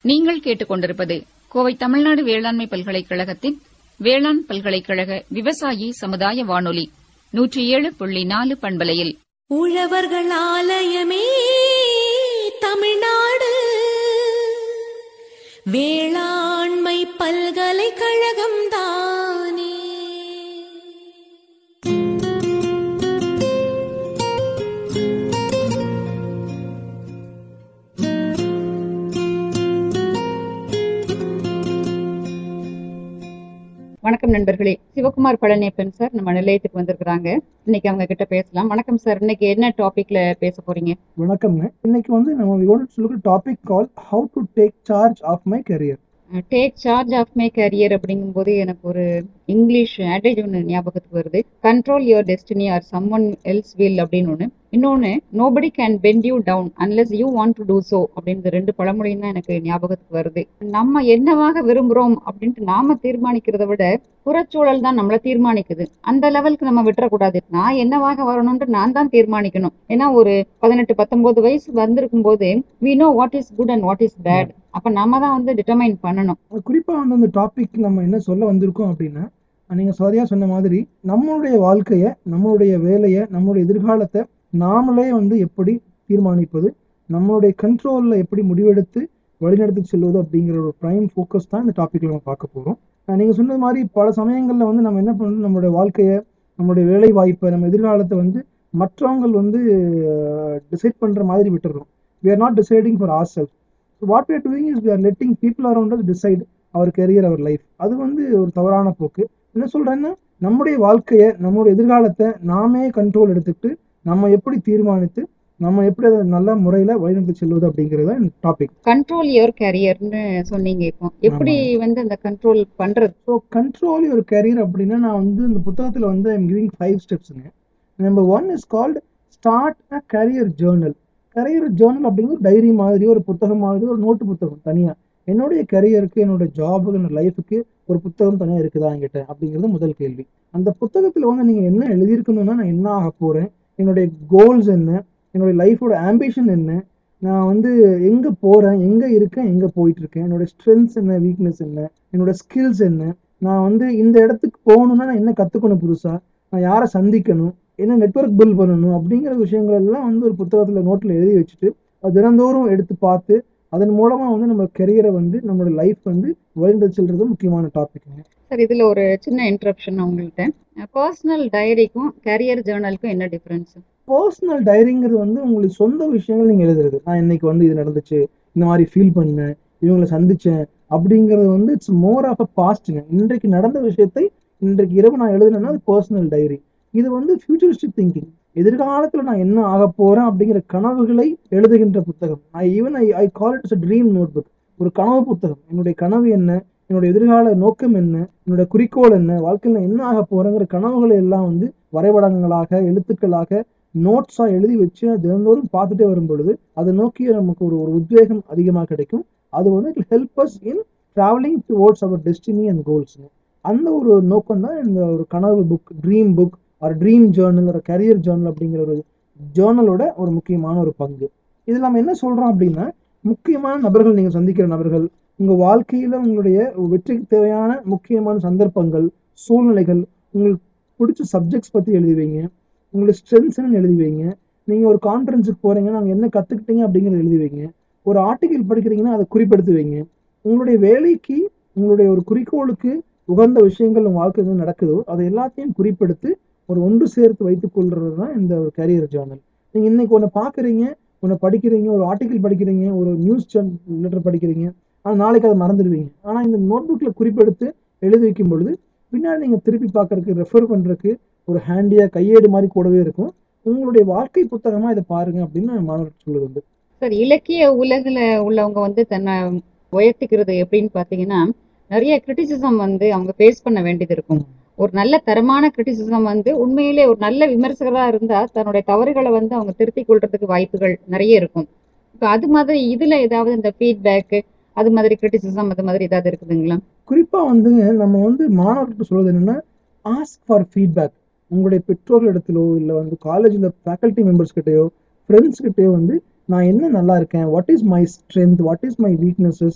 நீங்கள் கேட்டுக்கொண்டிருப்பது கோவை தமிழ்நாடு வேளாண்மை பல்கலைக்கழகத்தின் வேளாண் பல்கலைக்கழக விவசாயி சமுதாய வானொலி நூற்றி ஏழு புள்ளி நாலு பண்பலையில் உழவர்கள் ஆலயமே தமிழ்நாடு வேளாண்மை பல்கலைக்கழகம் தானே வணக்கம் நண்பர்களே சிவகுமார் பழனியப்பன் சார் நம்ம நிலையத்துக்கு வந்திருக்கிறாங்க இன்னைக்கு அவங்க கிட்ட பேசலாம் வணக்கம் சார் இன்னைக்கு என்ன டாபிக்ல பேச போறீங்க வணக்கம்ங்க இன்னைக்கு வந்து நம்ம we want to look at topic called how to take charge of my career take charge of my career அப்படிங்கும்போது எனக்கு ஒரு இங்கிலீஷ் ஆடேஜ் ஒன்று ஞாபகத்துக்கு வருது control your destiny or someone else will அப்படின்னு ஒன்று இன்னொன்று nobody can bend you down unless you want to do so அப்படின்ற ரெண்டு பழமொழியும் தான் எனக்கு ஞாபகத்துக்கு வருது நம்ம என்னவாக விரும்புகிறோம் அப்படின்ட்டு நாம தீர்மானிக்கிறத விட புறச்சூழல் தான் நம்மளை தீர்மானிக்குது அந்த லெவலுக்கு நம்ம விட்டுறக்கூடாது நான் என்னவாக வரணும்னு நான் தான் தீர்மானிக்கணும் ஏன்னா ஒரு பதினெட்டு பத்தொன்பது வயசு வந்திருக்கும் போது we know what is good and what is bad அப்ப நாம தான் வந்து டிட்டர்மைன் பண்ணணும் குறிப்பா வந்து அந்த டாபிக் நம்ம என்ன சொல்ல வந்திருக்கோம் அப்படின்னா நீங்க சரியா சொன்ன மாதிரி நம்மளுடைய வாழ்க்கைய நம்மளுடைய வேலையை நம்மளுடைய எதிர்காலத்தை நாமளே வந்து எப்படி தீர்மானிப்பது நம்மளுடைய கண்ட்ரோல்ல எப்படி முடிவெடுத்து வழிநடத்தி செல்வது அப்படிங்கிற ஒரு ப்ரைம் ஃபோக்கஸ் தான் இந்த டாபிக்ல நம்ம பார்க்க போறோம் அஹ் நீங்க சொன்னது மாதிரி பல சமயங்கள்ல வந்து நம்ம என்ன பண்ணணும் நம்மளுடைய வாழ்க்கைய நம்மளுடைய வேலை வாய்ப்பை நம்ம எதிர்காலத்தை வந்து மற்றவங்க வந்து டிசைட் பண்ற மாதிரி விட்டுறோம் we are not deciding for ourselves so what we are doing is we are letting people around us decide our career our life அது வந்து ஒரு தவறான போக்கு என்ன சொல்றேன்னா நம்முடைய வாழ்க்கையை நம்மளுடைய எதிர்காலத்தை நாமே கண்ட்ரோல் எடுத்துக்கிட்டு நம்ம எப்படி தீர்மானித்து நம்ம எப்படி அதை நல்ல முறையில வழிநடத்தி செல்வது அப்படிங்கிறது தான் டாபிக் கண்ட்ரோல் யுவர் கேரியர்னு சொன்னீங்க இப்போ எப்படி வந்து அந்த கண்ட்ரோல் பண்றது ஸோ கண்ட்ரோல் யுவர் கேரியர் அப்படின்னா நான் வந்து இந்த புத்தகத்தில் வந்து ஐம் கிவிங் ஃபைவ் ஸ்டெப்ஸுங்க number one is called start a career journal career journal அப்படிங்கிறது டைரி மாதிரி ஒரு புத்தகம் மாதிரி ஒரு நோட்டு புத்தகம் தனியாக என்னுடைய கரியருக்கு என்னுடைய ஜாபுக்கு என்னோட லைஃபுக்கு ஒரு புத்தகம் தனியாக இருக்குதா என்கிட்ட அப்படிங்கிறது முதல் கேள்வி அந்த புத்தகத்தில் வந்து நீங்கள் என்ன எழுதியிருக்கணும்னா நான் என்ன ஆக போகிறேன் என்னுடைய கோல்ஸ் என்ன என்னுடைய லைஃபோட ஆம்பிஷன் என்ன நான் வந்து எங்கே போகிறேன் எங்கே இருக்கேன் எங்கே போயிட்டு இருக்கேன் என்னோட ஸ்ட்ரென்த்ஸ் என்ன வீக்னஸ் என்ன என்னோட ஸ்கில்ஸ் என்ன நான் வந்து இந்த இடத்துக்கு போகணும்னா நான் என்ன கற்றுக்கணும் புதுசாக நான் யாரை சந்திக்கணும் என்ன நெட்வொர்க் பில்ட் பண்ணணும் அப்படிங்கிற விஷயங்கள் எல்லாம் வந்து ஒரு புத்தகத்தில் நோட்டில் எழுதி வச்சுட்டு அது தினந்தோறும் எடுத்து பார்த்து அதன் மூலமாக வந்து நம்ம கெரியரை வந்து நம்மளோட லைஃப் வந்து வழிநடத்தி செல்றது முக்கியமான டாபிக்ங்க சார் இதுல ஒரு சின்ன இன்ட்ரப்ஷன் உங்கள்கிட்ட பர்சனல் டைரிக்கும் கேரியர் ஜேர்னலுக்கும் என்ன டிஃபரன்ஸ் பர்சனல் டைரிங்கிறது வந்து உங்களுக்கு சொந்த விஷயங்கள் நீங்கள் எழுதுறது நான் இன்னைக்கு வந்து இது நடந்துச்சு இந்த மாதிரி ஃபீல் பண்ணேன் இவங்களை சந்திச்சேன் அப்படிங்கிறது வந்து இட்ஸ் மோர் ஆஃப் அ பாஸ்ட்டுங்க இன்றைக்கு நடந்த விஷயத்தை இன்றைக்கு இரவு நான் எழுதுனேன்னா அது பர்சனல் டைரி இது வந்து ஃபியூச்சரிஸ்டிக் திங்கிங் எதிர்காலத்தில் நான் என்ன ஆக போறேன் அப்படிங்கிற கனவுகளை எழுதுகின்ற புத்தகம் I even I I call it's a dream notebook ஒரு கனவு புத்தகம் என்னுடைய கனவு என்ன என்னுடைய எதிர்கால நோக்கம் என்ன என்னுடைய குறிக்கோள் என்ன வாழ்க்கையில் நான் என்ன ஆக போறேங்கிற கனவுகளை எல்லாம் வந்து வரைபடங்களாக எழுத்துக்களாக நோட்ஸா எழுதி வச்சு அது தினந்தோறும் பார்த்துட்டே வரும் பொழுது அதை நோக்கி நமக்கு ஒரு ஒரு உத்வேகம் அதிகமாக கிடைக்கும் அது வந்து it help us in travelling towards our destiny and goals அந்த ஒரு நோக்கம் தான் இந்த ஒரு கனவு புக் ட்ரீம் புக் ஒரு ட்ரீம் ஜேர்னல் ஒரு கரியர் ஜேர்னல் அப்படிங்கிற ஒரு ஜேர்னலோட ஒரு முக்கியமான ஒரு பங்கு இதில் நம்ம என்ன சொல்றோம் அப்படின்னா முக்கியமான நபர்கள் நீங்க சந்திக்கிற நபர்கள் உங்க வாழ்க்கையில உங்களுடைய வெற்றிக்கு தேவையான முக்கியமான சந்தர்ப்பங்கள் சூழ்நிலைகள் உங்களுக்கு பிடிச்ச சப்ஜெக்ட்ஸ் பத்தி எழுதி வைங்க உங்களுடைய ஸ்ட்ரென்த்ஸ்னு எழுதி வைங்க நீங்க ஒரு கான்ஃபரன்ஸுக்கு போறீங்கன்னா அங்க என்ன கத்துக்கிட்டீங்க அப்படிங்கறத எழுதி வைங்க ஒரு ஆர்டிகிள் படிக்கிறீங்கன்னா அதை குறிப்பெடுத்து வைங்க உங்களுடைய வேலைக்கு உங்களுடைய ஒரு குறிக்கோளுக்கு உகந்த விஷயங்கள் உங்க வாழ்க்கையில் என்ன நடக்குதோ அதை எல்லாத்தையும் குறிப்பெடுத்து ஒரு ஒன்று சேர்த்து வைத்துக் கொள்றது தான் இந்த ஒரு கரியர் ஜேர்னல் நீங்க இன்னைக்கு ஒன்று பாக்குறீங்க ஒன்று படிக்கிறீங்க ஒரு ஆர்டிகிள் படிக்கிறீங்க ஒரு நியூஸ் லெட்டர் படிக்கிறீங்க ஆனால் நாளைக்கு அதை மறந்துடுவீங்க ஆனால் இந்த நோட் புக்கில் குறிப்பெடுத்து எழுதி வைக்கும் பொழுது பின்னாடி நீங்கள் திருப்பி பார்க்கறதுக்கு ரெஃபர் பண்ணுறதுக்கு ஒரு ஹேண்டியாக கையேடு மாதிரி கூடவே இருக்கும் உங்களுடைய வாழ்க்கை புத்தகமாக இதை பாருங்க அப்படின்னு மாணவர்கள் சொல்லுது உண்டு சார் இலக்கிய உலகில் உள்ளவங்க வந்து தன்னை உயர்த்திக்கிறது எப்படின்னு பார்த்தீங்கன்னா நிறைய கிரிட்டிசிசம் வந்து அவங்க ஃபேஸ் பண்ண வேண்டியது இருக்கும் ஒரு நல்ல தரமான கிரிட்டிசிசம் வந்து உண்மையிலே ஒரு நல்ல விமர்சகரா இருந்தா தன்னுடைய தவறுகளை வந்து அவங்க திருத்திக் கொள்றதுக்கு வாய்ப்புகள் நிறைய இருக்கும் இப்போ அது மாதிரி இதுல ஏதாவது இந்த ஃபீட்பேக் அது மாதிரி கிரிட்டிசிசம் அது மாதிரி ஏதாவது இருக்குதுங்களா குறிப்பா வந்துங்க நம்ம வந்து மாணவர்களுக்கு சொல்றது என்னன்னா ஆஸ்க் ஃபார் ஃபீட்பேக் உங்களுடைய பெற்றோர்களிடத்திலோ இல்லை வந்து காலேஜில் ஃபேக்கல்ட்டி மெம்பர்ஸ் கிட்டயோ ஃப்ரெண்ட்ஸ் கிட்டயோ வந்து நான் என்ன நல்லா இருக்கேன் what is my strength what is my weaknesses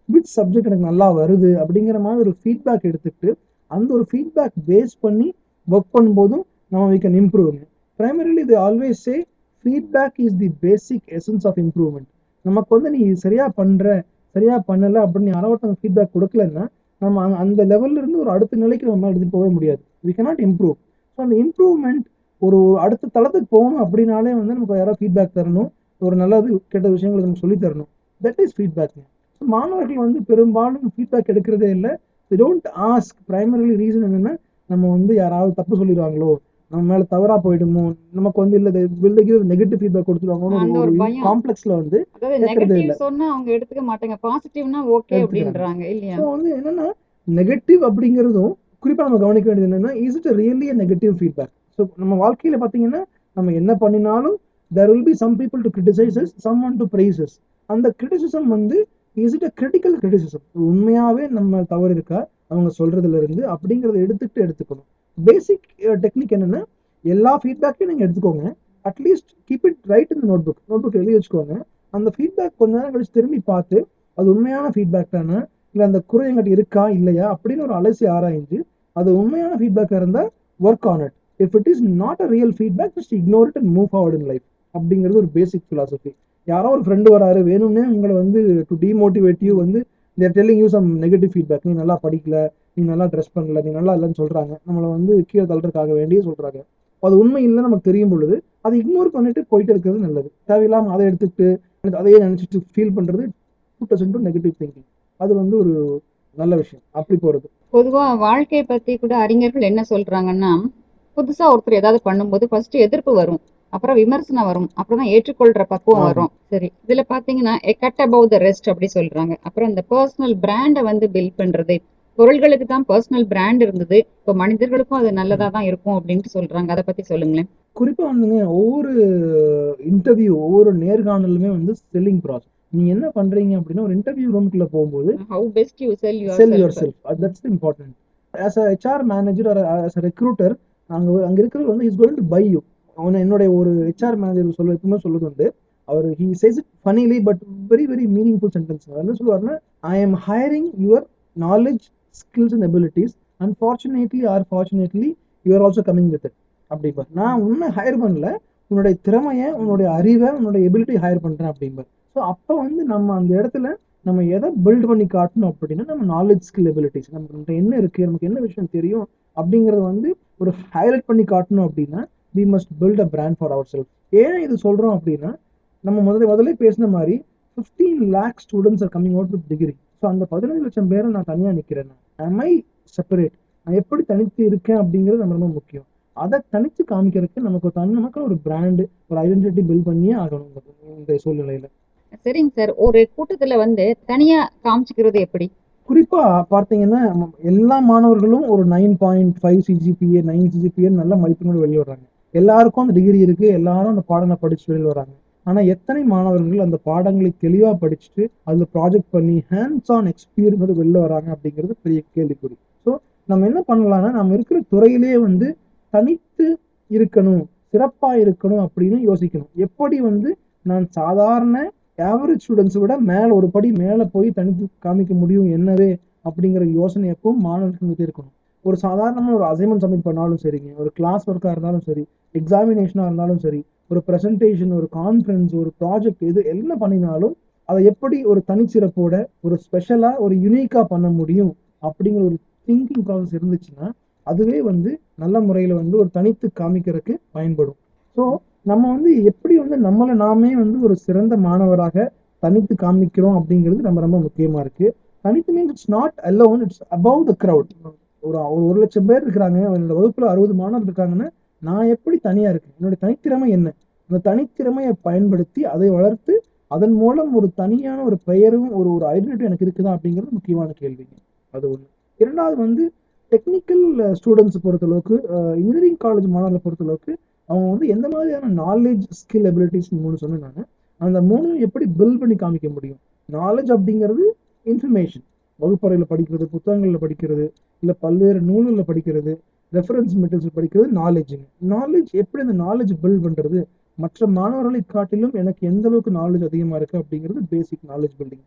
which subject எனக்கு நல்லா வருது அப்படிங்கிற மாதிரி ஒரு ஃபீட்பேக் எடுத்துக்கிட்டு அந்த ஒரு ஃபீட்பேக் பேஸ் பண்ணி ஒர்க் பண்ணும்போதும் நம்ம we can improve primarily they always say feedback is the basic essence of improvement நமக்கு வந்து நீ சரியா பண்ற சரியா பண்ணல அப்படின்னு யாரோ ஒருத்தவங்க ஃபீட்பேக் கொடுக்கலன்னா நம்ம அங்க- அந்த லெவல்ல இருந்து ஒரு அடுத்த நிலைக்கு நம்ம எடுத்துட்டு போகவே முடியாது we cannot improve ஸோ அந்த இம்ப்ரூவ்மெண்ட் ஒரு அடுத்த தளத்துக்கு போகணும் அப்படின்னாலே வந்து நமக்கு யாரோ ஃபீட்பேக் தரணும் ஒரு நல்லது கெட்ட விஷயங்களை நமக்கு சொல்லி தரணும் தட் இஸ் ஃபீட்பேக் மாணவர்கள் வந்து பெரும்பாலும் ஃபீட்பேக் எடுக்கிறதே இல்லை they don't ask primarily reason என்னன்னா நம்ம வந்து யாராவது தப்பு சொல்லிடுவாங்களோ நம்ம மேல தவறா போயிடுமோ நமக்கு வந்து இல்ல வில் கிவ் நெகட்டிவ் ஃபீட்பேக் அந்த கொடுத்துருவாங்கன்னு ஒரு ஒரு பயம். காம்ப்ளெக்ஸ்ல வந்து அதாவது கேட்கறதே நெகட்டிவ் இல்ல. சொன்னா அவங்க எடுத்துக்க மாட்டாங்க பாசிட்டிவ்னா ஓகே எடுத்துக்கிறாங்க. அப்படின்றாங்க இல்லையா ஸோ வந்து என்னன்னா நெகட்டிவ் அப்படிங்கிறதும் குறிப்பா நம்ம கவனிக்க வேண்டியது என்னன்னா is it really negative feedback so நம்ம வாழ்க்கையில பாத்தீங்கன்னா நம்ம என்ன பண்ணினாலும் there will be some people to criticize us someone to praise us அந்த கிரிட்டிசிசம் வந்து is it a critical criticism உண்மையாவே நம்ம தவறு இருக்கா அவங்க சொல்றதுல இருந்து அப்படிங்கறத எடுத்துக்கிட்டு எடுத்துக்கணும் பேசிக் டெக்னிக் என்னன்னா எல்லா ஃபீட்பேக்கையும் நீங்க எடுத்துக்கோங்க அட்லீஸ்ட் கீப் இட் ரைட் இந்த நோட் புக் நோட் புக் எழுதி வச்சுக்கோங்க அந்த ஃபீட்பேக் கொஞ்ச நேரம் கழிச்சு திரும்பி பார்த்து அது உண்மையான ஃபீட்பேக் தானே இல்லை அந்த குறை எங்கிட்ட இருக்கா இல்லையா அப்படின்னு ஒரு அலசி ஆராய்ஞ்சு அது உண்மையான ஃபீட்பேக்காக இருந்தால் work on it if it is not a real feedback just ignore it and move forward in life அப்படிங்கிறது ஒரு பேசிக் philosophy யாரோ ஒரு ஃப்ரெண்டு வராரு வேணும்னே உங்களை வந்து டு டிமோட்டிவேட் யூ வந்து they're telling you some negative feedback நீ நல்லா படிக்கல நீ நல்லா ட்ரெஸ் பண்ணல நீ நல்லா இல்லைன்னு சொல்றாங்க நம்மளை வந்து கீழே தள்ளுறதுக்காக வேண்டியே சொல்றாங்க அது உண்மை இல்லைன்னு நமக்கு தெரியும் பொழுது அதை இக்னோர் பண்ணிட்டு போயிட்டு இருக்கிறது நல்லது தேவையில்லாம அதை எடுத்துக்கிட்டு அதையே நினைச்சிட்டு ஃபீல் பண்றது புட் டு நெகட்டிவ் திங்கிங் அது வந்து ஒரு நல்ல விஷயம் அப்படி போறது பொதுவா வாழ்க்கையை பத்தி கூட அறிஞர்கள் என்ன சொல்றாங்கன்னா புதுசா ஒருத்தர் ஏதாவது பண்ணும்போது ஃபர்ஸ்ட் எதிர்ப்பு வரும் அப்புறம் விமர்சனம் வரும் அப்புறம் தான் ஏற்றுக்கொள்ற பக்குவம் ஆமா. வரும் சரி இதுல பாத்தீங்கன்னா a cut above the rest அப்படி சொல்றாங்க அப்புறம் இந்த பர்சனல் பிராண்டை வந்து பில்ட் பண்றது பொருள்களுக்கு தான் பர்சனல் பிராண்ட் இருந்தது இப்போ மனிதர்களுக்கும் அது நல்லதா தான் இருக்கும் அப்படின்ட்டு சொல்றாங்க அதை பத்தி சொல்லுங்களேன் குறிப்பா வந்துங்க ஒவ்வொரு இன்டர்வியூ ஒவ்வொரு நேர்காணலுமே வந்து செல்லிங் ப்ராசஸ் நீங்க என்ன பண்றீங்க அப்படின்னா ஒரு இன்டர்வியூ ரூம்குள்ள போகும்போது how best you sell sell your your self that's important as a HR manager or as a recruiter அங்க ஒரு- அங்க இருக்கிறவர் வந்து is going to buy you அவனை என்னுடைய ஒரு ஹெச்ஆர் மேனேஜர் சொல்ல எப்பவுமே சொல்லுது உண்டு அவர் he says it funnily but very very meaningful sentence என்ன சொல்லுவாருன்னா I am hiring your knowledge skills and abilities unfortunately or fortunately you're also coming with it அப்படிம்பார் நான் உன்னை ஹையர் பண்ணல உன்னுடைய திறமையை உன்னுடைய அறிவை உன்னுடைய எபிலிட்டி ஹையர் பண்றேன் அப்படிம்பார் ஸோ அப்போ வந்து நம்ம அந்த இடத்துல நம்ம எதை பில்ட் பண்ணி காட்டணும் அப்படின்னா நம்ம நாலேஜ் ஸ்கில் எபிலிட்டிஸ் நம்ம நம்மகிட்ட என்ன இருக்கு நமக்கு என்ன விஷயம் தெரியும் அப்படிங்கறத வந்து ஒரு ஹைலைட் பண்ணி காட்டணும் அப்படின்னா we must build a brand for our self ஏன் இது சொல்றோம் அப்படின்னா நம்ம முதல்ல முதல்ல பேசின மாதிரி fifteen lakh students are coming out with degree so அந்த பதினஞ்சு லட்சம் பேரை நான் தனியா நிக்கிறேன் am I செப்பரேட் நான் எப்படி தனித்து இருக்கேன் அப்படிங்கிறது நம்ம ரொம்ப முக்கியம் அதை தனித்து காமிக்கிறதுக்கு நமக்கு ஒரு தனி நமக்கு ஒரு பிராண்டு ஒரு ஐடென்டிட்டி பில்ட் பண்ணியே ஆகணும் இந்த- இந்த சூழ்நிலையில சரிங்க சார் ஒரு கூட்டத்துல வந்து தனியா காமிச்சுக்கிறது எப்படி குறிப்பா பார்த்தீங்கன்னா ம- எல்லா மாணவர்களும் ஒரு nine point five CGPA nine CGPA நல்ல மதிப்பெண்ணோடு வெளியே வர்றாங்க எல்லாருக்கும் அந்த டிகிரி இருக்கு எல்லாரும் அந்த பாடங்களை படிச்சு வெளியில் வராங்க ஆனா எத்தனை மாணவர்கள் அந்த பாடங்களை தெளிவா படிச்சுட்டு அதுல ப்ராஜெக்ட் பண்ணி ஹேண்ட்ஸ் ஆன் எக்ஸ்பீரியன்ஸோட வெளில வராங்க அப்படிங்கிறது பெரிய கேள்விக்குறி ஸோ நம்ம என்ன பண்ணலாம்னா நம்ம இருக்கிற துறையிலேயே வந்து தனித்து இருக்கணும் சிறப்பா இருக்கணும் அப்படின்னு யோசிக்கணும் எப்படி வந்து நான் சாதாரண ஆவரேஜ் ஸ்டூடெண்ட்ஸை விட மேல ஒரு படி மேல போய் தனித்து காமிக்க முடியும் என்னவே அப்படிங்கிற யோசனை எப்பவும் மாணவர்களுக்கு இருக்கணும் ஒரு சாதாரணமா ஒரு அசைன்மெண்ட் சப்மிட் பண்ணாலும் சரிங்க ஒரு கிளாஸ் ஒர்க்கா இருந்தாலும் சரி எக்ஸாமினேஷனா இருந்தாலும் சரி ஒரு பிரசன்டேஷன் ஒரு கான்ஃபரன்ஸ் ஒரு ப்ராஜெக்ட் எது என்ன பண்ணினாலும் அதை எப்படி ஒரு தனிச்சிறப்போட ஒரு ஸ்பெஷலா ஒரு யூனிக்கா பண்ண முடியும் அப்படிங்கிற ஒரு திங்கிங் ப்ராசஸ் இருந்துச்சுன்னா அதுவே வந்து நல்ல முறையில வந்து ஒரு தனித்து காமிக்கிறதுக்கு பயன்படும் ஸோ நம்ம வந்து எப்படி வந்து நம்மளை நாமே வந்து ஒரு சிறந்த மாணவராக தனித்து காமிக்கிறோம் அப்படிங்கிறது ரொம்ப ரொம்ப முக்கியமா இருக்கு தனித்து means it's not alone it's above the crowd ஒரு ஒரு ஒரு லட்சம் பேர் இருக்கிறாங்க என்னோட வகுப்புல அறுபது மாணவர்கள் இருக்காங்கன்னா நான் எப்படி தனியா இருக்கேன் என்னோட தனித்திறமை என்ன அந்த தனித்திறமையை பயன்படுத்தி அதை வளர்த்து அதன் மூலம் ஒரு தனியான ஒரு பெயரும் ஒரு ஒரு ஐடென்டிட்டி எனக்கு இருக்குதா அப்படிங்கிறது முக்கியமான கேள்விங்க அது ஒண்ணு இரண்டாவது வந்து டெக்னிக்கல் ஸ்டூடெண்ட்ஸ் பொறுத்தளவுக்கு இன்ஜினியரிங் காலேஜ் மாணவர்களை பொறுத்தளவுக்கு அவங்க வந்து எந்த மாதிரியான நாலேஜ் ஸ்கில் எபிலிட்டிஸ் மூணு சொன்னேன் நான் அந்த மூணு எப்படி பில்ட் பண்ணி காமிக்க முடியும் நாலேஜ் அப்படிங்கிறது இன்ஃபர்மேஷன் வகுப்பறையில் படிக்கிறது புத்தகங்களில் படிக்கிறது இல்லை பல்வேறு நூல்களில் படிக்கிறது ரெஃபரன்ஸ் மெட்டீரியல்ஸ் படிக்கிறது நாலேஜுங்க நாலேஜ் எப்படி அந்த நாலேஜ் பில்ட் பண்ணுறது மற்ற மாணவர்களை காட்டிலும் எனக்கு எந்த அளவுக்கு நாலேஜ் அதிகமாக இருக்குது அப்படிங்கிறது பேசிக் நாலேஜ் பில்டிங் ப்ராசஸ்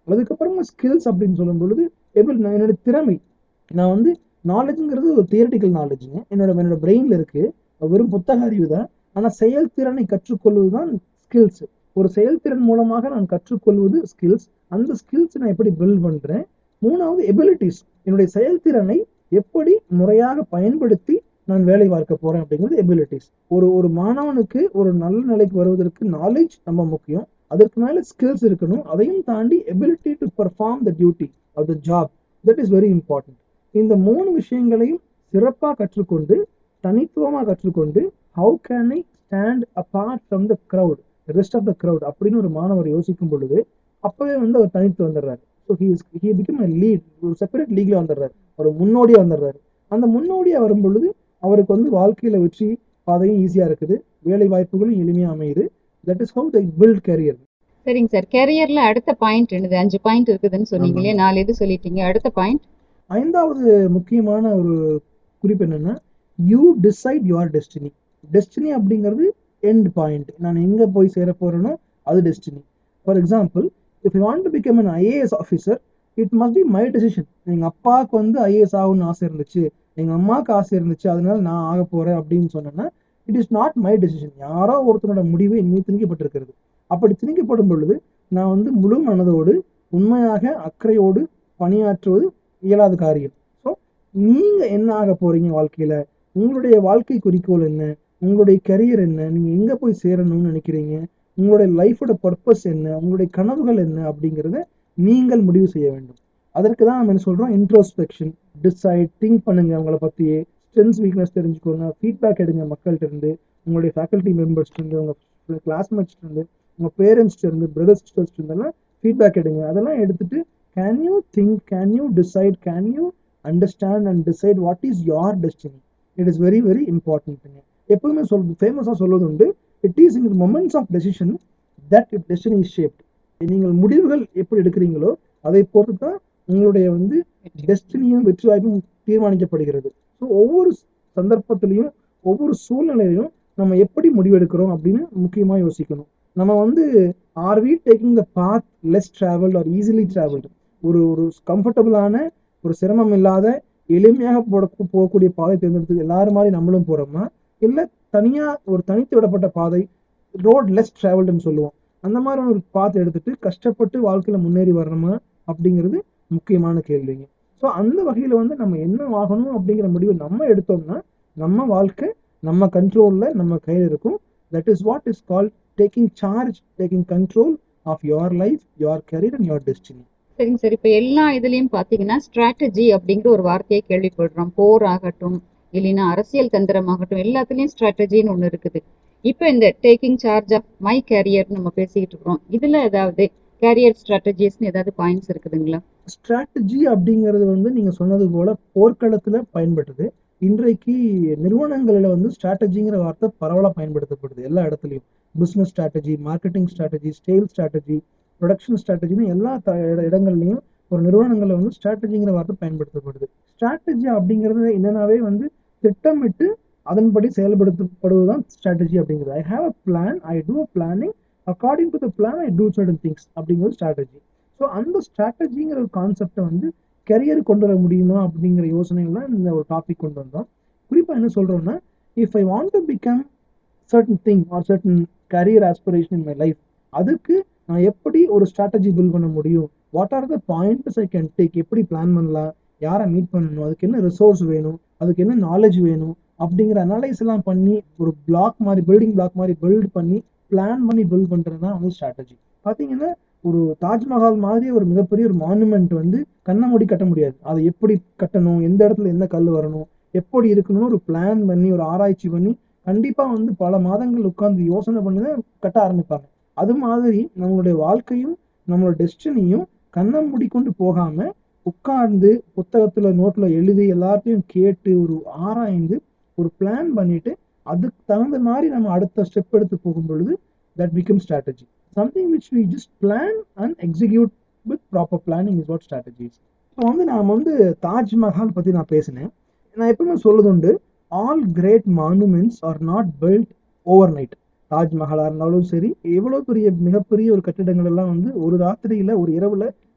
அதுக்கப்புறமா ஸ்கில்ஸ் அப்படின்னு சொல்லும் பொழுது எப்படி நான் என்னோட திறமை நான் வந்து நாலேஜுங்கிறது ஒரு தியரட்டிக்கல் நாலேஜுங்க என்னோட என்னோட பிரெயினில் இருக்கு வெறும் புத்தக அறிவு தான் ஆனால் செயல்திறனை கற்றுக்கொள்வது தான் ஸ்கில்ஸ் ஒரு செயல்திறன் மூலமாக நான் கற்றுக்கொள்வது ஸ்கில்ஸ் அந்த ஸ்கில்ஸ் நான் எப்படி பில்ட் பண்றேன் மூணாவது எபிலிட்டிஸ் என்னுடைய செயல்திறனை எப்படி முறையாக பயன்படுத்தி நான் வேலை பார்க்க போறேன் அப்படிங்கிறது எபிலிட்டிஸ் ஒரு ஒரு மாணவனுக்கு ஒரு நல்ல நிலைக்கு வருவதற்கு நாலேஜ் ரொம்ப முக்கியம் அதற்கு மேல ஸ்கில்ஸ் இருக்கணும் அதையும் தாண்டி ability to perform the duty of the job that is very important இந்த மூணு விஷயங்களையும் சிறப்பாக கற்றுக்கொண்டு தனித்துவமாக கற்றுக்கொண்டு how can I stand apart from the crowd rest of the crowd அப்படின்னு ஒரு மாணவர் யோசிக்கும் பொழுது அப்பவே வந்து அவர் தனித்து வந்துடுறாரு so he is he become a lead ஒரு செப்பரேட் லீக்ல வந்துடுறாரு ஒரு முன்னோடியா வந்துடுறாரு அந்த முன்னோடியா வரும் பொழுது அவருக்கு வந்து வாழ்க்கையில வெற்றி பாதையும் ஈஸியா இருக்குது வேலை வாய்ப்புகளும் எளிமையா அமையுது that is how they build career சரிங்க சார் கேரியர்ல அடுத்த பாயிண்ட் என்னது அஞ்சு பாயிண்ட் இருக்குதுன்னு சொன்னீங்க இல்லையா நாலு இது சொல்லிட்டீங்க அடுத்த பாயிண்ட் ஐந்தாவது முக்கியமான ஒரு குறிப்பு என்னன்னா you decide your destiny destiny அப்படிங்கிறது எண்ட் பாயிண்ட் நான் எங்க போய் சேர போறேனோ அது destiny for example if you want to become an IAS officer it must be my decision எங்க அப்பாவுக்கு வந்து ஐஏஎஸ் ஆகணும்னு ஆசை இருந்துச்சு எங்க அம்மாவுக்கு ஆசை இருந்துச்சு அதனால நான் ஆக போறேன் அப்படின்னு சொன்னேன்னா it is not my decision யாரோ ஒருத்தனோட முடிவு என் மீது திணிக்கப்பட்டிருக்கிறது அப்படி திணிக்கப்படும் பொழுது நான் வந்து முழு மனதோடு உண்மையாக அக்கறையோடு பணியாற்றுவது இயலாத காரியம் ஸோ நீங்க என்ன ஆக போறீங்க வாழ்க்கையில உங்களுடைய வாழ்க்கை குறிக்கோள் என்ன உங்களுடைய கரியர் என்ன நீங்க எங்க போய் சேரணும்னு நினைக்கிறீங்க உங்களுடைய லைஃபோட பர்பஸ் என்ன உங்களுடைய கனவுகள் என்ன அப்படிங்கிறத நீங்கள் முடிவு செய்ய வேண்டும் அதற்கு தான் நம்ம என்ன சொல்றோம் இன்ட்ரோஸ்பெக்ஷன் டிசைட் திங்க் பண்ணுங்க உங்களை பத்தியே ஸ்ட்ரென்த்ஸ் வீக்னஸ் தெரிஞ்சுக்கோங்க ஃபீட்பேக் எடுங்க மக்கள்கிட்ட இருந்து உங்களுடைய ஃபேக்கல்ட்டி மெம்பர்ஸ்ட்டு இருந்து உங்க கிளாஸ்மேட்ஸ்ட் இருந்து உங்க பேரண்ட்ஸ்ட்டு இருந்து பிரதர்ஸ் சிஸ்டர்ஸ்ட் இருந்தெல்லாம் ஃபீட்பேக் எடுங்க அதெல்லாம் எடுத்துட்டு can you think can you decide can you understand and decide what is your destiny it is very very இம்பார்ட்டன்ட்டுங்க எப்பவுமே சொல் ஃபேமஸாக சொல்வது உண்டு it is in moments of decision that it destiny is shaped நீங்கள் முடிவுகள் எப்படி எடுக்கிறீங்களோ அதை பொறுத்து தான் உங்களுடைய வந்து டெஸ்டினியும் வெற்றி வாய்ப்பும் தீர்மானிக்கப்படுகிறது ஸோ ஒவ்வொரு சந்தர்ப்பத்திலையும் ஒவ்வொரு சூழ்நிலையிலும் நம்ம எப்படி முடிவெடுக்கிறோம் அப்படின்னு முக்கியமாக யோசிக்கணும் நம்ம வந்து are we taking the path less travel or easily travelled ஒரு ஒரு கம்ஃபர்டபுளான ஒரு சிரமம் இல்லாத எளிமையாக போட போகக்கூடிய பாதை தேர்ந்தெடுத்து எல்லாரும் மாதிரி நம்மளும் போறோமா இல்லை தனியா ஒரு தனித்து விடப்பட்ட பாதை ரோட் லெஸ் டிராவல்டுன்னு சொல்லுவோம் அந்த மாதிரி ஒரு பாதை எடுத்துட்டு கஷ்டப்பட்டு வாழ்க்கையில முன்னேறி வரணுமா அப்படிங்கிறது முக்கியமான கேள்விங்க ஸோ அந்த வகையில வந்து நம்ம என்ன ஆகணும் அப்படிங்கிற முடிவை நம்ம எடுத்தோம்னா நம்ம வாழ்க்கை நம்ம கண்ட்ரோல்ல நம்ம கையில் இருக்கும் that is what is call taking charge taking control of your life your career and your destiny சரிங்க சார் இப்போ எல்லா இதுலயும் பாத்தீங்கன்னா ஸ்ட்ராட்டஜி அப்படிங்கிற ஒரு வார்த்தையை கேள்விப்படுறோம் போர் ஆகட்டும் இல்லைன்னா அரசியல் தந்திரமாகட்டும் எல்லாத்துலயும் ஸ்ட்ராட்டஜின்னு ஒண்ணு இருக்குது இப்போ இந்த taking charge of my career நம்ம பேசிக்கிட்டு இருக்கிறோம் இதுல ஏதாவது கேரியர் ஸ்ட்ராட்டஜிஸ்னு ஏதாவது பாயிண்ட்ஸ் இருக்குதுங்களா ஸ்ட்ராட்டஜி அப்படிங்கிறது வந்து நீங்க சொன்னது போல போர்க்களத்துல பயன்படுது இன்றைக்கு நிறுவனங்களில் வந்து ஸ்ட்ராட்டஜிங்கிற வார்த்தை பரவலாக பயன்படுத்தப்படுது எல்லா இடத்துலையும் business strategy marketing strategy sale strategy production ஸ்ட்ராட்டஜின்னு எல்லா த- இட- இடங்கள்லையும் ஒரு நிறுவனங்களில் வந்து ஸ்ட்ராட்டஜிங்கிற வார்த்தை பயன்படுத்தப்படுது ஸ்ட்ராட்டஜி அப்படிங்கிறது என்னன்னாவே வந்து திட்டமிட்டு அதன்படி செயல்படுத்தப்படுவது தான் ஸ்ட்ராட்டஜி அப்படிங்கிறது I have a plan I do a planning according to the plan I do certain things அப்படிங்கிறது ஸ்ட்ராட்டஜி ஸோ அந்த ஸ்ட்ராட்டஜிங்கிற ஒரு கான்செப்டை வந்து கரியர் கொண்டு வர முடியுமா அப்படிங்கிற யோசனைகள் இந்த ஒரு டாபிக் கொண்டு வந்தோம் குறிப்பாக என்ன சொல்றோம்னா if I want to become certain thing or certain career aspiration in my life அதுக்கு நான் எப்படி ஒரு ஸ்ட்ராட்டஜி பில்ட் பண்ண முடியும் what are the points I can take எப்படி பிளான் பண்ணலாம் யாரை மீட் பண்ணணும் அதுக்கு என்ன ரிசோர்ஸ் வேணும் அதுக்கு என்ன நாலேஜ் வேணும் அப்படிங்கிற அனலைஸ் எல்லாம் பண்ணி ஒரு பிளாக் மாதிரி பில்டிங் பிளாக் மாதிரி பில்ட் பண்ணி பிளான் பண்ணி பில்ட் பண்றது தான் வந்து ஸ்ட்ராட்டஜி பாத்தீங்கன்னா ஒரு தாஜ்மஹால் மாதிரி ஒரு மிகப்பெரிய ஒரு மானுமெண்ட் வந்து கண்ணை மூடி கட்ட முடியாது அதை எப்படி கட்டணும் எந்த இடத்துல எந்த கல் வரணும் எப்படி இருக்கணும்னு ஒரு பிளான் பண்ணி ஒரு ஆராய்ச்சி பண்ணி கண்டிப்பா வந்து பல மாதங்கள் உட்கார்ந்து யோசனை பண்ணி தான் கட்ட ஆரம்பிப்பாங்க அது மாதிரி நம்மளுடைய வாழ்க்கையும் நம்மளோட டெஸ்டினியும் கண்ணை மூடிக்கொண்டு போகாம உட்கார்ந்து புத்தகத்துல நோட்ல எழுதி எல்லாத்தையும் கேட்டு ஒரு ஆராய்ந்து ஒரு பிளான் பண்ணிட்டு அதுக்கு தகுந்த மாதிரி நம்ம அடுத்த ஸ்டெப் எடுத்து போகும் பொழுது that become strategy something which we just plan and execute with proper planning is what strategies இப்போ வந்து நான் வந்து தாஜ்மஹால் பத்தி நான் பேசினேன் நான் எப்பவுமே சொல்லுது உண்டு all great monuments are not built overnight தாஜ்மஹாலா இருந்தாலும் சரி எவ்வளவு பெரிய மிகப்பெரிய ஒரு கட்டிடங்கள் எல்லாம் வந்து ஒரு ராத்திரியில ஒரு இரவுல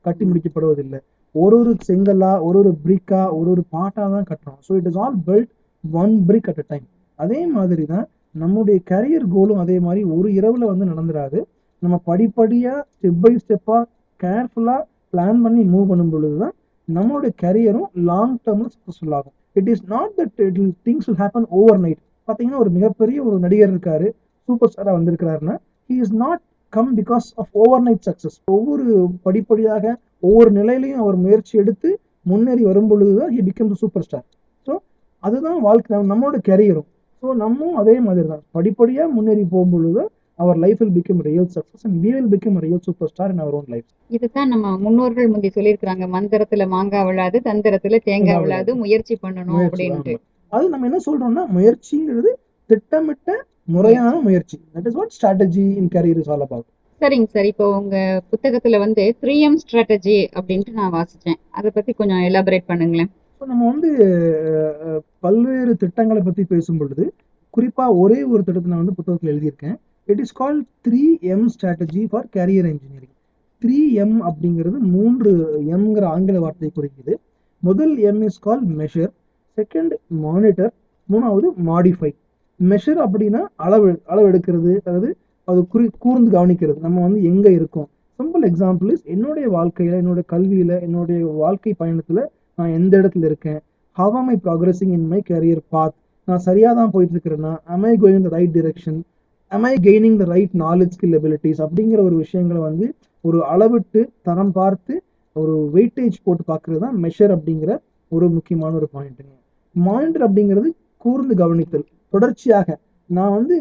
கட்டி முடிக்கப்படுவதில்லை ஒரு ஒரு செங்கலா ஒரு ஒரு பிரிக்கா ஒரு ஒரு பாட்டா தான் கட்டுறோம் so it is all built one brick at a time அதே மாதிரி தான் நம்முடைய கரியர் கோலும் அதே மாதிரி ஒரு இரவுல வந்து நடந்துராது நம்ம படிப்படியா ஸ்டெப் பை ஸ்டெப்பா கேர்ஃபுல்லா பிளான் பண்ணி மூவ் பண்ணும் பொழுது தான் நம்மளுடைய கரியரும் லாங் டேர்ம்ல சக்ஸஸ்ஃபுல் ஆகும் it is not that it things will happen overnight பார்த்தீங்கன்னா ஒரு மிகப்பெரிய ஒரு நடிகர் இருக்காரு சூப்பர் ஸ்டாரா வந்திருக்கிறாருன்னா he is not come because of overnight success ஒவ்வொரு படிப்படியாக ஒவ்வொரு நிலையிலையும் அவர் முயற்சி எடுத்து முன்னேறி வரும் பொழுதுதான் he become super star so அதுதான் வாழ்க்கை நம்ம- நம்மளோட கெரியரும் ஸோ நம்மளும் அதே மாதிரி தான் படிப்படியாக முன்னேறி போகும்பொழுது அவர் life will become real success and we will become real super star in our own life இதுதான் நம்ம முன்னோர்கள் முந்தி சொல்லியிருக்கிறாங்க மந்திரத்துல மாங்காய் விழாது தந்திரத்துல தேங்காய் தேங்காய் விழாது முயற்சி பண்ணணும் அப்படின்ட்டு அது நம்ம என்ன சொல்றோம்னா முயற்சிங்கிறது திட்டமிட்ட முறையான முயற்சி that is what strategy in career is all about சரிங்க சார் இப்போ உங்க புத்தகத்துல வந்து த்ரீ எம் ஸ்ட்ராட்டஜி அப்படின்ட்டு நான் வாசிச்சேன் அதை பத்தி கொஞ்சம் எலாபரேட் பண்ணுங்களேன் ஸோ நம்ம வந்து அஹ், பல்வேறு திட்டங்களை பற்றி பேசும் பொழுது குறிப்பாக ஒரே ஒரு திட்டத்தை நான் வந்து புத்தகத்தில் எழுதியிருக்கேன் it is call three M strategy for career engineering three M அப்படிங்கிறது மூன்று எம்ங்கிற ஆங்கில வார்த்தை குறிக்குது முதல் M is call measure second monitor மூணாவது மாடிஃபை மெஷர் அப்படின்னா அளவு அளவு எடுக்கிறது அதாவது அது குறி கூர்ந்து கவனிக்கிறது நம்ம வந்து எங்கே இருக்கோம் சிம்பிள் எக்ஸாம்பிள் இஸ் என்னுடைய வாழ்க்கையில் என்னுடைய கல்வியில் என்னுடைய வாழ்க்கை பயணத்தில் நான் எந்த இடத்துல இருக்கேன் how am I progressing in my career path நான் சரியாக தான் போயிட்டு இருக்கிறேன்னா am I going in the right direction am I gaining the right knowledge skill abilities அப்படிங்கிற ஒரு விஷயங்களை வந்து ஒரு அளவிட்டு தரம் பார்த்து ஒரு வெயிட்டேஜ் போட்டு பார்க்கறது தான் மெஷர் அப்படிங்கிற ஒரு முக்கியமான ஒரு பாயிண்ட்டுங்க மானிட்டர் அப்படிங்கிறது கூர்ந்து கவனித்தல் தொடர்ச்சியாக நான் வந்து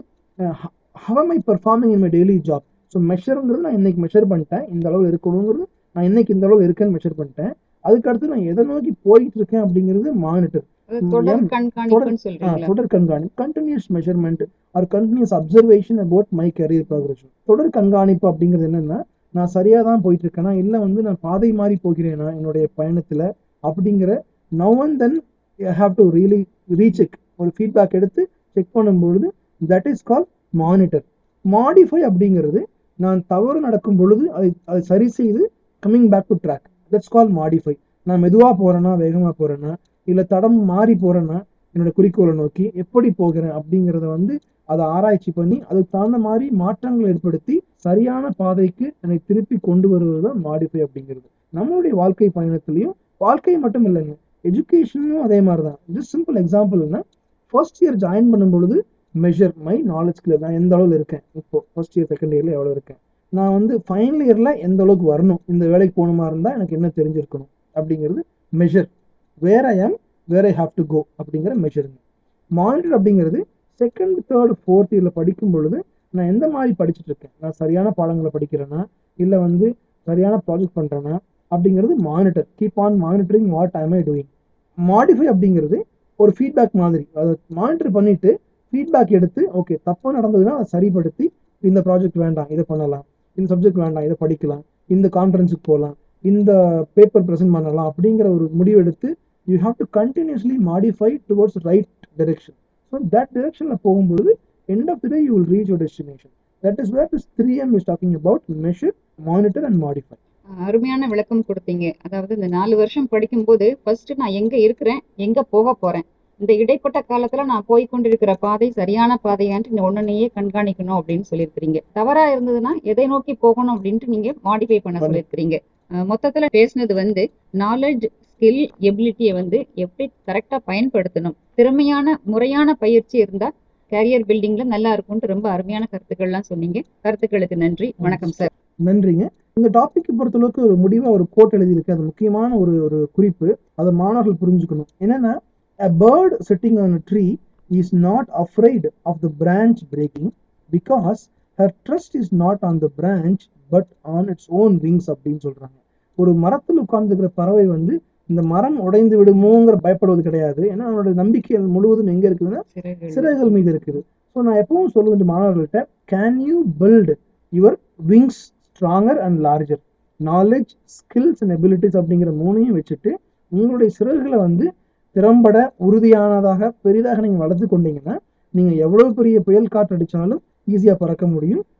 how am I performing in my daily job so மெஷருங்கிறது நான் இன்னைக்கு மெஷர் பண்ணிட்டேன் இந்த அளவு இருக்கணுங்கிறது நான் இன்னைக்கு இந்த அளவு இருக்கேன்னு மெஷர் பண்ணிட்டேன் அதுக்கு அடுத்து நான் எதை நோக்கி போயிட்டு இருக்கேன் அப்படிங்கிறது மானிட்டர் அது தொடர் எம், கண்காணிப்புன்னு சொல்றீங்களா தொடர் கண்காணிப்பு continuous measurement or continuous observation about my career progression தொடர் கண்காணிப்பு அப்படிங்கிறது என்னன்னா நான் சரியா தான் போயிட்டு இருக்கேனா இல்லை வந்து நான் பாதை மாறி போகிறேனா என்னுடைய பயணத்துல அப்படிங்கிற now and then have to really recheck ஒரு ஃபீட்பேக் எடுத்து செக் பண்ணும்பொழுது that is call monitor modify அப்படிங்கிறது நான் தவறு நடக்கும் பொழுது அதை அதை சரி செய்து coming back to track that's call modify நான் மெதுவா போறேனா வேகமா போறேனா இல்ல தடம் மாறி போறேன்னா என்னோட குறிக்கோளை நோக்கி எப்படி போகிறேன் அப்படிங்கிறத வந்து அதை ஆராய்ச்சி பண்ணி அதுக்கு தகுந்த மாதிரி மாற்றங்கள் ஏற்படுத்தி சரியான பாதைக்கு என்னை திருப்பி கொண்டு வருவது தான் மாடிஃபை அப்படிங்கிறது நம்மளுடைய வாழ்க்கை பயணத்திலையும் வாழ்க்கை மட்டும் இல்லைங்க எஜுகேஷனும் அதே மாதிரி தான் ஜஸ்ட் சிம்பிள் எக்ஸாம்பிள்னா ஃபர்ஸ்ட் இயர் ஜாயின் பண்ணும் பொழுது மெஷர் மை நாலேஜ் கிளியர் நான் எந்த அளவில் இருக்கேன் இப்போ ஃபர்ஸ்ட் இயர் செகண்ட் இயர்ல எவ்வளோ இருக்கேன் நான் வந்து ஃபைனல் இயர்ல எந்த அளவுக்கு வரணும் இந்த வேலைக்கு போகணுமா இருந்தால் எனக்கு என்ன தெரிஞ்சிருக்கணும் அப்படிங்கிறது மெஷர் வேர் ஐ ஆம் வேர் ஐ ஹாவ் டு கோ அப்படிங்கிற மெஷருங்க மானிட்டர் அப்படிங்கிறது செகண்ட் தேர்ட் ஃபோர்த் இயரில் படிக்கும் பொழுது நான் எந்த மாதிரி படிச்சுட்டு இருக்கேன் நான் சரியான பாடங்களை படிக்கிறேன்னா இல்லை வந்து சரியான ப்ராஜெக்ட் பண்ணுறேன்னா அப்படிங்கிறது monitor keep on monitoring what I'm I doing modify அப்படிங்கிறது ஒரு ஃபீட்பேக் மாதிரி அதை மானிட்டர் பண்ணிட்டு ஃபீட்பேக் எடுத்து ஓகே தப்பு நடந்ததுன்னா அதை சரிப்படுத்தி இந்த ப்ராஜெக்ட் வேண்டாம் இதை பண்ணலாம் இந்த சப்ஜெக்ட் வேண்டாம் இதை படிக்கலாம் இந்த கான்ஃபரன்ஸுக்கு போகலாம் இந்த பேப்பர் ப்ரெசென்ட் பண்ணலாம் அப்படிங்கிற ஒரு முடிவு எடுத்து you have to continuously modify towards right direction so that டைரெக்ஷனில் போகும்பொழுது end of the day you will reach your destination that is where this three M is talking about measure monitor and modify அருமையான விளக்கம் கொடுத்தீங்க அதாவது இந்த நாலு வருஷம் படிக்கும்போது ஃபர்ஸ்ட் நான் எங்க இருக்கிறேன் எங்க போக போறேன் இந்த இடைப்பட்ட காலத்துல நான் போய் கொண்டிருக்கிற பாதை சரியான பாதையான்ட்டு இந்த ஒன்னொன்னையே கண்காணிக்கணும் அப்படின்னு சொல்லியிருக்கிறீங்க தவறா இருந்ததுன்னா எதை நோக்கி போகணும் அப்படின்ட்டு நீங்க மாடிஃபை பண்ண பண்ணு. சொல்லியிருக்கிறீங்க அஹ் மொத்தத்துல பேசுனது வந்து நாலேஜ் ஸ்கில் எபிலிட்டியை வந்து எப்படி கரெக்டா பயன்படுத்தணும் திறமையான முறையான பயிற்சி இருந்தா கேரியர் பில்டிங்ல நல்லா இருக்கும்னு ரொம்ப அருமையான கருத்துக்கள்லாம் சொன்னீங்க கருத்துக்களுக்கு நன்றி வணக்கம் சார் நன்றிங்க இந்த டாபிக் பொறுத்தளவுக்கு ஒரு முடிவா ஒரு கோட் எழுதியிருக்கு அது முக்கியமான ஒரு ஒரு குறிப்பு அதை மாணவர்கள் புரிஞ்சுக்கணும் என்னன்னா a bird sitting on a tree is not afraid of the branch breaking because her trust is not on the branch but on its own wings அப்படின்னு சொல்றாங்க ஒரு மரத்தில் உட்கார்ந்துக்கிற பறவை வந்து இந்த மரம் உடைந்து விடுமோங்கிற பயப்படுவது கிடையாது ஏன்னா அவனோட நம்பிக்கை முழுவதும் எங்க இருக்குதுன்னா சிறகுகள். சிறகுகள் மீது இருக்குது ஸோ நான் எப்பவும் சொல்லுவேன் மாணவர்கள்ட்ட can you build your wings stronger and larger knowledge skills and abilities அப்படிங்கிற மூணையும் வச்சுட்டு உங்களுடைய சிறகுகளை வந்து திறம்பட உறுதியானதாக பெரிதாக நீங்கள் வளர்த்து கொண்டீங்கன்னா நீங்கள் எவ்வளோ பெரிய புயல் காற்று அடித்தாலும் ஈஸியாக பறக்க முடியும்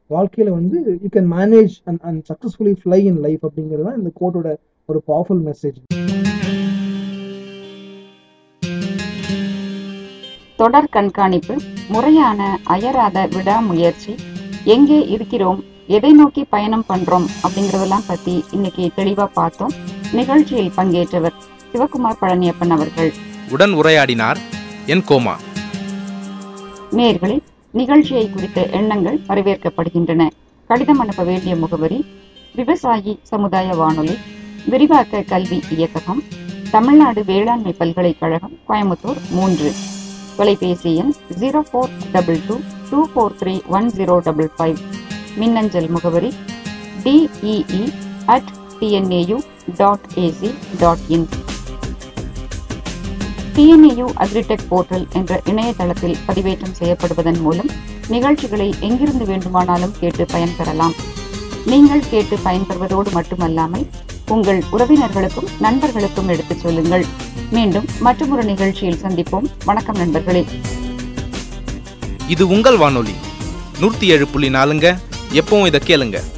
வாழ்க்கையில வந்து you can manage and and successfully fly in life அப்படிங்கிறது தான் இந்த கோட்டோட ஒரு பவர்ஃபுல் மெசேஜ் தொடர் கண்காணிப்பு முறையான அயராத விடாமுயற்சி எங்கே இருக்கிறோம் எதை நோக்கி பயணம் பண்றோம் அப்படிங்கறதெல்லாம் பத்தி இன்னைக்கு தெளிவா பார்த்தோம் நிகழ்ச்சியில் பங்கேற்றவர் சிவகுமார் பழனியப்பன் அவர்கள் உடன் உரையாடினார் என் கோமா நேயர்களே நிகழ்ச்சியை குறித்த எண்ணங்கள் வரவேற்கப்படுகின்றன கடிதம் அனுப்ப வேண்டிய முகவரி விவசாயி சமுதாய வானொலி விரிவாக்க கல்வி இயக்ககம் தமிழ்நாடு வேளாண்மை பல்கலைக்கழகம் கோயம்புத்தூர் மூன்று தொலைபேசி எண் zero four double two two four three one zero double five மின்னஞ்சல் முகவரி DEE at TNAU dot AC dot in TNAU agritech portal என்ற இணையதளத்தில் பதிவேற்றம் செய்யப்படுவதன் மூலம் நிகழ்ச்சிகளை எங்கிருந்து வேண்டுமானாலும் கேட்டு பயன்பெறலாம் நீங்கள் கேட்டு பயன்பெறுவதோடு மட்டுமல்லாமல் உங்கள் உறவினர்களுக்கும் நண்பர்களுக்கும் எடுத்துச் சொல்லுங்கள் மீண்டும் மற்றொரு நிகழ்ச்சியில் சந்திப்போம் வணக்கம் நண்பர்களே இது உங்கள் வானொலி நூற்றி ஏழு புள்ளி நாலுங்க எப்பவும் இதை கேளுங்க